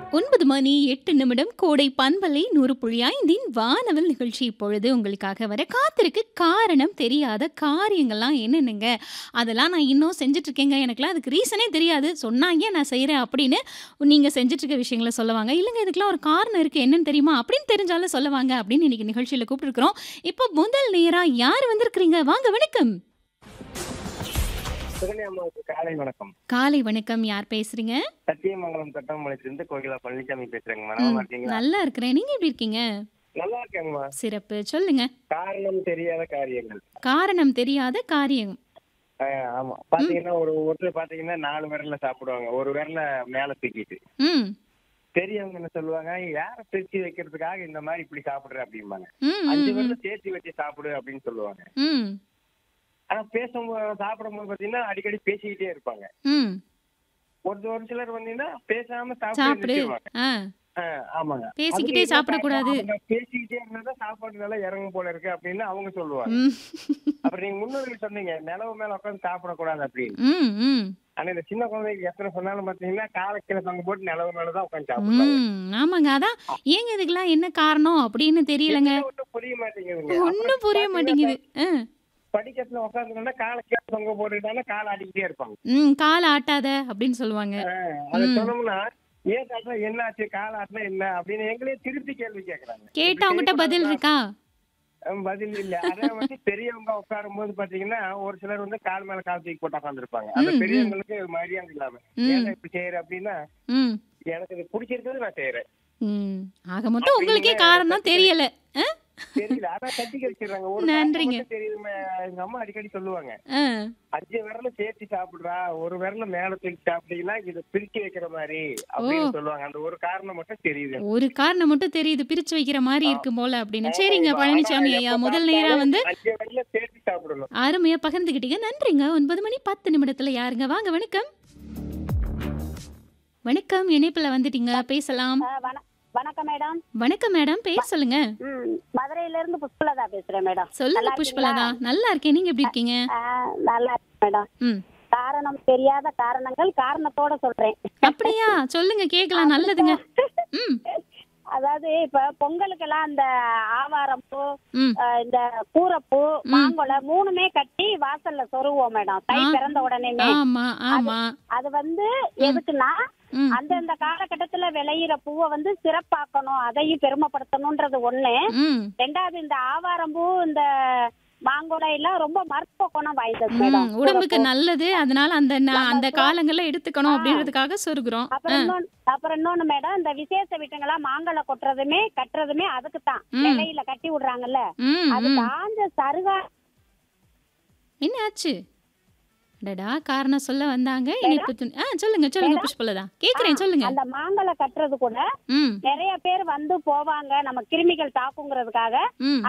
ஒன்பது மணி எட்டு நிமிடம் கோடை பண்பலை நூறு புள்ளி ஐந்தின் வானவல் நிகழ்ச்சி இப்பொழுது உங்களுக்காக வர காத்திருக்கு காரணம் தெரியாத காரியங்கள்லாம் என்னென்னங்க அதெல்லாம் நான் இன்னும் செஞ்சுட்டு இருக்கேங்க எனக்குலாம் அதுக்கு ரீசனே தெரியாது சொன்னாங்க நான் செய்கிறேன் அப்படின்னு நீங்கள் செஞ்சுட்டு இருக்க விஷயங்களை சொல்லுவாங்க இல்லைங்க இதுக்கெல்லாம் ஒரு காரணம் இருக்குது என்னன்னு தெரியுமா அப்படின்னு தெரிஞ்சாலும் சொல்லுவாங்க அப்படின்னு இன்னைக்கு நிகழ்ச்சியில் கூப்பிட்டுருக்குறோம் இப்போ முதல் நேராக யார் வந்திருக்கிறீங்க வாங்க வணக்கம் சுகன்யா அம்மாவுக்கு காலை வணக்கம் காலை வணக்கம் யார் பேசுறீங்க சத்தியமங்கலம் தட்டமலைச்சிருந்து கோகிலா பழனிசாமி பேசுறேங்க நலமா இருக்கீங்களா நல்லா இருக்கிறேன் நீங்க எப்படி இருக்கீங்க நல்லா இருக்கேங்கம்மா சிறப்பு சொல்லுங்க காரணம் தெரியாத காரியங்கள் காரணம் தெரியாத காரியம் ஆஹ் ஆமா பாத்தீங்கன்னா ஒரு ஒருத்தர் பாத்தீங்கன்னா நாலு விரல்ல சாப்பிடுவாங்க ஒரு விரல மேல தூக்கிட்டு ம் பெரியவங்க என்ன சொல்லுவாங்க யார பிரிச்சு வைக்கிறதுக்காக இந்த மாதிரி இப்படி சாப்பிடுற அப்படிம்பாங்க ம் அஞ்சு ம், விரல சேர்த்து வச்சு சாப்பிடு அப்படின்னு சொல்லுவாங்க ம் ஆனா பேசும்போது சாப்பிடும்போது பாத்தீங்கன்னா அடிக்கடி பேசிக்கிட்டே இருப்பாங்க ம் ஒரு ஒரு சிலர் வந்தீங்கன்னா பேசாம சாப்பிட்டு சாப்பிடு நிறுத்திடுவாங்க. ஆ ஆஹ் ஆமாங்க பேசிக்கிட்டே அதுக்கு என்ன சாப்பிடக்கூடாது. காரணம்? அவங்க பேசிக்கிட்டே இருந்தா சாப்பாடு நல்லா இறங்கும் போல இருக்கு அப்படின்னு அவங்க சொல்லுவாங்க ம் அப்புறம் நீங்க முன்னோர்கள் சொன்னீங்க நிலவு மேல உட்காந்து சாப்பிடக்கூடாது அப்படின்னு ம் ம் ஆனா இந்த சின்ன குழந்தைக்கு எத்தனை சொன்னாலும் பாத்தீங்கன்னா காலை கீழே தொங்க போட்டு நிலவு மேலதான் உட்காந்து சாப்பிடுறாங்க ம் ஆமாங்க அதான் ஏங்க இதுக்கெல்லாம் என்ன காரணம் அப்படின்னு தெரியலங்க என்ன ஒண்ணும் புரிய மாட்டேங்குதுங்க ஒன்றும் புரிய மாட்டேங்குது ஆ படிக்கட்டுல உட்காந்துருந்தா காலை கீழே தொங்க போட்டுட்டாலும் காலை அடிக்கிட்டே இருப்பாங்க ம் கால் ஆட்டாத அப்படின்னு சொல்லுவாங்க ஆஹ் அதை சொன்னோம்னா ஏன் காட்டினா என்ன ஆச்சு கால் ஆட்டினா என்ன அப்படின்னு எங்களே திருப்பி கேள்வி கேக்குறாங்க கேட்டா அவங்ககிட்ட பதில் இருக்கா ஹம், பதில் இல்ல அதே வந்து பெரியவங்க உட்காரும் போது பாத்தீங்கன்னா ஒரு சிலர் வந்து கால் மேல கால் தூக்கி போட்டு உட்காந்துருப்பாங்க அந்த ம், ம். பெரியவங்களுக்கு மரியாதை இல்லாம ம். ஏன் இப்படி செய்யற அப்படின்னா ம் எனக்கு இது பிடிச்சிருக்கிறது நான் செய்யறேன் ம் ஆக மட்டும் உங்களுக்கே காரணம் தெரியல ஆ தெரியல அதான் கட்டிக்க வச்சிடுறாங்க ஒரு நன்றிங்க. காரணம் மட்டும் தெரியுமே எங்க அம்மா அடிக்கடி சொல்லுவாங்க ஆ அஞ்சு விரல சேர்த்து சாப்பிடுறா ஒரு விரல மேல தூக்கி சாப்பிட்டீங்கன்னா இது பிரிச்சு வைக்கிற மாதிரி அப்படின்னு சொல்லுவாங்க அந்த ஒரு காரணம் மட்டும் தெரியுது ஒரு காரணம் மட்டும் தெரியுது பிரிச்சு வைக்கிற மாதிரி இருக்கும் போல அப்படின்னு சரிங்க பழனிசாமி ஐயா முதல் நேரா வந்து அஞ்சு விரல சேர்த்து சாப்பிடணும் அருமையா பகிர்ந்துக்கிட்டீங்க நன்றிங்க ஒன்பது மணி பத்து நிமிடத்துல யாருங்க வாங்க வணக்கம் வணக்கம் இணைப்புல வந்துட்டீங்க பேசலாம் ஆ, வண- வணக்கம் மேடம் வணக்கம் மேடம் பேர் சொல்லுங்க ம் மதுரையில இருந்து புஷ்பலதா பேசுறேன் மேடம் சொல்லுங்க நல்லா புஷ்பலதா நல்லா இருக்கேன் நீங்க எப்படி இருக்கீங்க ஆ, நல்லா இருக்கு மேடம் ம் காரணம் தெரியாத காரணங்கள் காரணத்தோட சொல்றேன் அப்படியா சொல்லுங்க கேக்கலாம் நல்லதுங்க ம் அதாவது இப்ப பொங்கலுக்கெல்லாம் அந்த ஆவாரம் பூ ம் ஆ, இந்த கூரப்பூ மாங்கொலை மூணுமே கட்டி வாசல்ல சொருவோம் மேடம் தை ஆ. பிறந்த உடனேமே ஆமா ஆமா அது வந்து எதுக்குன்னா ம் அந்தந்த காலகட்டத்துல விளையிற பூவை வந்து சிறப்பாக்கணும் அதையும் பெருமைப்படுத்தணும்ன்றது ஒண்ணு ம் ரெண்டாவது இந்த ஆவாரம்பூ இந்த மாங்கொடை எல்லாம் ரொம்ப மருத்துவ குணம் வாய்ந்தது மேடம் ம், உடம்புக்கு நல்லது அதனால அந்த ந- அந்த காலங்கள்ல எடுத்துக்கணும் அப்படின்றதுக்காக சொருகுறோம் அப்புறம் இன்னொன்னு அப்புறம் இன்னொன்னு மேடம் இந்த விசேஷ வீட்டுங்களா மாங்கொலை கொட்டுறதுமே கட்டுறதுமே அதுக்கு தான் ம். நிலையில கட்டி விடுறாங்கல்ல ம் அது ம். காஞ்ச சருகா என்ன ஆச்சு டடா காரணம் சொல்ல வந்தாங்க இனிப்பு துணி ஆ சொல்லுங்க சொல்லுங்க புஷ்பலதா கேக்குறேன் சொல்லுங்க அந்த மாங்கொலை கட்டுறது கூட ம் நிறைய பேர் வந்து போவாங்க நம்ம கிருமிகள் தாக்குங்கிறதுக்காக ம்